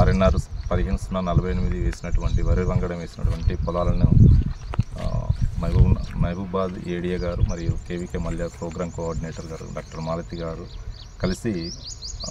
ఆర్ఎన్ఆర్ పదిహేను సున్నా నలభై ఎనిమిది వేసినటువంటి వరి వంగడం వేసినటువంటి పొలాలను ఆ, మహబూబ్ మహబూబాద్ ఏడిఏ గారు మరియు కేవీకే మల్య ప్రోగ్రామ్ కోఆర్డినేటర్ గారు డాక్టర్ మాలతి గారు కలిసి ఆ,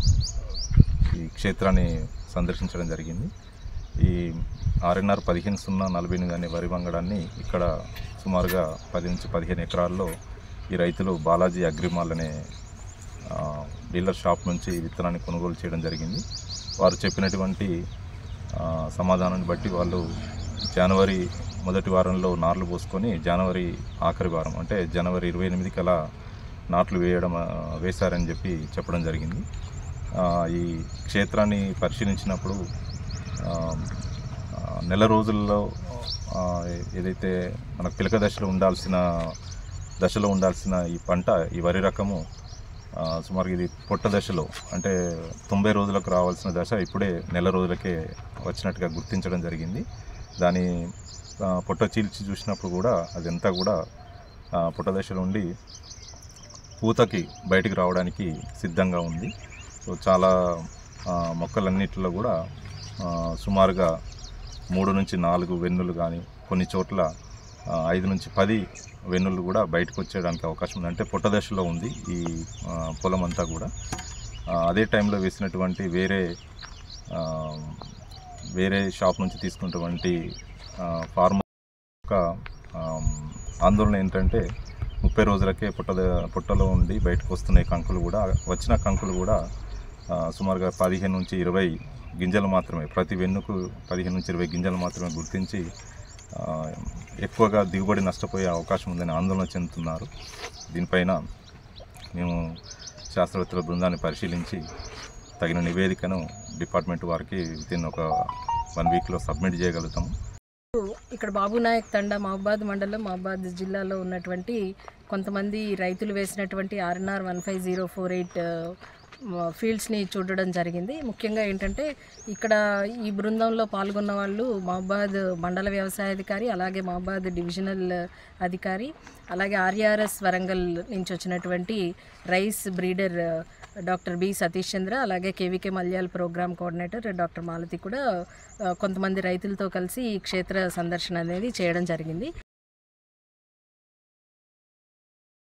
ఈ క్షేత్రాన్ని సందర్శించడం జరిగింది ఈ ఆర్ఎన్ఆర్ పదిహేను సున్నా నలభై ఎనిమిది అనే వరి వంగడాన్ని ఇక్కడ సుమారుగా పది నుంచి పదిహేను ఎకరాల్లో ఈ రైతులు బాలాజీ అగ్రిమాల్ అనే ఆ, డీలర్ షాప్ నుంచి ఈ విత్తనాన్ని కొనుగోలు చేయడం జరిగింది వారు చెప్పినటువంటి ఆ, సమాధానాన్ని బట్టి వాళ్ళు జనవరి మొదటి వారంలో నార్లు పోసుకొని జనవరి ఆఖరి వారం అంటే జనవరి ఇరవై ఎనిమిది కల్లా నాట్లు వేయడం ఆ, వేశారని చెప్పి చెప్పడం జరిగింది ఆ, ఈ క్షేత్రాన్ని పరిశీలించినప్పుడు ఆ, ఆ, నెల రోజుల్లో ఆ, ఏదైతే మనకు పిలక దశలో ఉండాల్సిన దశలో ఉండాల్సిన ఈ పంట ఈ వరి రకము ఆ, సుమారు ఇది పొట్ట దశలో అంటే తొంభై రోజులకు రావాల్సిన దశ ఇప్పుడే నెల రోజులకే వచ్చినట్టుగా గుర్తించడం జరిగింది దాని ఆ, పొట్ట చీల్చి చూసినప్పుడు కూడా అదంతా కూడా ఆ, పొట్ట దశలో ఉండి పూతకి బయటికి రావడానికి సిద్ధంగా ఉంది సో చాలా ఆ, మొక్కలన్నిటిలో కూడా ఆ, సుమారుగా మూడు నుంచి నాలుగు వెన్నులు కానీ కొన్ని చోట్ల ఆ, ఐదు నుంచి పది వెన్నులు కూడా బయటకు వచ్చేయడానికి అవకాశం ఉంది అంటే పొట్ట దశలో ఉంది ఈ ఆ, పొలం అంతా కూడా ఆ, అదే టైంలో వేసినటువంటి వేరే ఆ, వేరే షాప్ నుంచి తీసుకున్నటువంటి ఫార్మర్ యొక్క ఆమ్, ఆందోళన ఏంటంటే ముప్పై రోజులకే పుట్ట పుట్టలో ఉండి బయటకు వస్తున్నాయి కంకులు కూడా వచ్చిన కంకులు కూడా ఆ, సుమారుగా పదిహేను నుంచి ఇరవై గింజలు మాత్రమే ప్రతి వెన్నుకు పదిహేను నుంచి ఇరవై గింజలు మాత్రమే గుర్తించి ఆ, ఎక్కువగా దిగుబడి నష్టపోయే అవకాశం ఉందని ఆందోళన చెందుతున్నారు దీనిపైన మేము శాస్త్రవేత్తల బృందాన్ని పరిశీలించి తగిన నివేదికను డిపార్ట్మెంట్ వారికి వితిన్ ఒక వన్ వీక్లో సబ్మిట్ చేయగలుగుతాము ఇక్కడ బాబునాయక్ తండా మహబాద్ మండలం మహబాద్ జిల్లాలో ఉన్నటువంటి కొంతమంది రైతులు వేసినటువంటి RNR one five zero four eight ఫీల్డ్స్ని చూడడం జరిగింది ముఖ్యంగా ఏంటంటే ఇక్కడ ఈ బృందంలో పాల్గొన్న వాళ్ళు మహబాద్ మండల వ్యవసాయాధికారి అలాగే మహబాద్ డివిజనల్ అధికారి అలాగే ఆర్ఆర్ఎస్ వరంగల్ నుంచి వచ్చినటువంటి rice breeder doctor B Satish Chandra అలాగే KVK Malyal program coordinator doctor Malathi కూడా ఆ, కొంతమంది రైతులతో కలిసి ఈ క్షేత్ర సందర్శన అనేది చేయడం జరిగింది